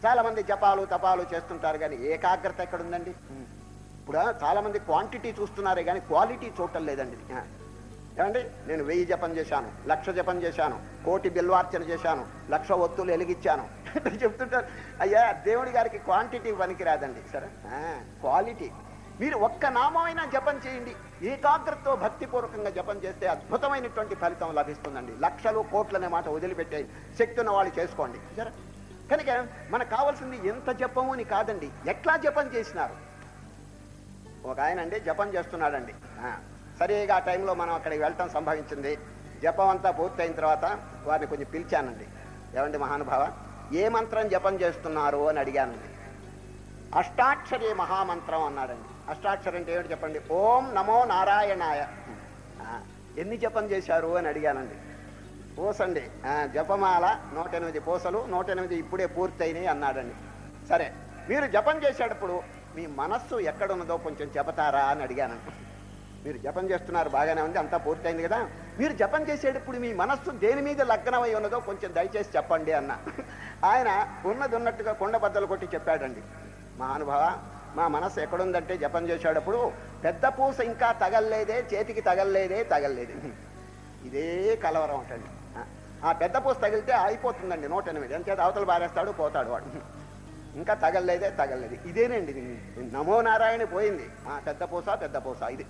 చాలా మంది జపాలు తపాలు చేస్తుంటారు కానీ ఏకాగ్రత ఎక్కడుందండి ఇప్పుడు చాలా మంది క్వాంటిటీ చూస్తున్నారే కానీ క్వాలిటీ చూడటం లేదండి ఆ. ఏమండి నేను వెయ్యి జపం చేశాను లక్ష జపం చేశాను కోటి బిల్వార్చన చేశాను లక్ష ఒత్తులు వెలిగించాను చెప్తుంటారు అయ్యా దేవుడి గారికి క్వాంటిటీ పనికిరాదండి సరే క్వాలిటీ మీరు ఒక్క నామైనా జపం చేయండి ఏకాగ్రతతో భక్తిపూర్వకంగా జపం చేస్తే అద్భుతమైనటువంటి ఫలితం లభిస్తుందండి లక్షలు కోట్లనే మాట వదిలిపెట్టే శక్తి ఉన్న వాళ్ళు చేసుకోండి సరే కనుక మనకు కావాల్సింది ఎంత జపము అని కాదండి ఎట్లా జపం చేసినారు ఒక ఆయన అండి జపం చేస్తున్నాడండి ఆ, సరిగా ఆ టైంలో మనం అక్కడికి వెళ్ళటం సంభవించింది జపం అంతా పూర్తయిన తర్వాత వారిని కొంచెం పిలిచానండి ఏమండి మహానుభావ ఏ మంత్రం జపం చేస్తున్నారు అని అడిగానండి అష్టాక్షరి మహామంత్రం అన్నాడండి అష్టాక్షరి అంటే ఏమిటి చెప్పండి ఓం నమో నారాయణాయ ఆ, ఎన్ని జపం చేశారు అని అడిగానండి పూసండి ఆ, జపమాల నూట ఎనిమిది పూసలు నూట ఎనిమిది ఇప్పుడే పూర్తయినాయి అన్నాడండి సరే మీరు జపం చేసేటప్పుడు మీ మనస్సు ఎక్కడున్నదో కొంచెం చెబుతారా అని అడిగానండి మీరు జపం చేస్తున్నారు బాగానే ఉంది అంతా పూర్తయింది కదా మీరు జపం చేసేటప్పుడు మీ మనస్సు దేని మీద లగ్నమై ఉన్నదో కొంచెం దయచేసి చెప్పండి అన్న ఆయన ఉన్నది ఉన్నట్టుగా కొండ బద్దలు కొట్టి చెప్పాడండి మహానుభావ మా మనస్సు ఎక్కడుందంటే జపం చేసేటప్పుడు పెద్ద పూస ఇంకా తగల్లేదే చేతికి తగల్లేదే తగల్లేదే ఇదే కలవరం అంటండి ఆ పెద్ద పూస తగిలితే అయిపోతుందండి నూట ఎనిమిది అంతే అవతల బారేస్తాడు పోతాడు వాడు ఇంకా తగల్లేదే తగల్లేదు ఇదేనండి ఇది. నమో నారాయణ పోయింది ఆ పెద్ద పూస పెద్ద పూస ఇది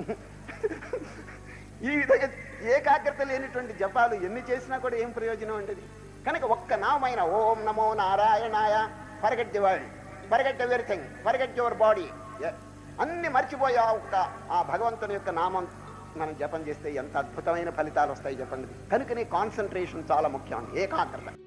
ఈ విధంగా ఏకాగ్రత లేనిటువంటి జపాలు ఎన్ని చేసినా కూడా ఏం ప్రయోజనం అండి ఇది? కనుక ఒక్క నామైన ఓం నమో నారాయణాయ forget the world forget everything forget your body అన్ని మర్చిపోయి ఆ ఒక్క ఆ భగవంతుని యొక్క నామం మనం జపం చేస్తే ఎంత అద్భుతమైన ఫలితాలు వస్తాయి చెప్పండి కనుకనే కాన్సన్ట్రేషన్ చాలా ముఖ్యం ఏకాగ్రత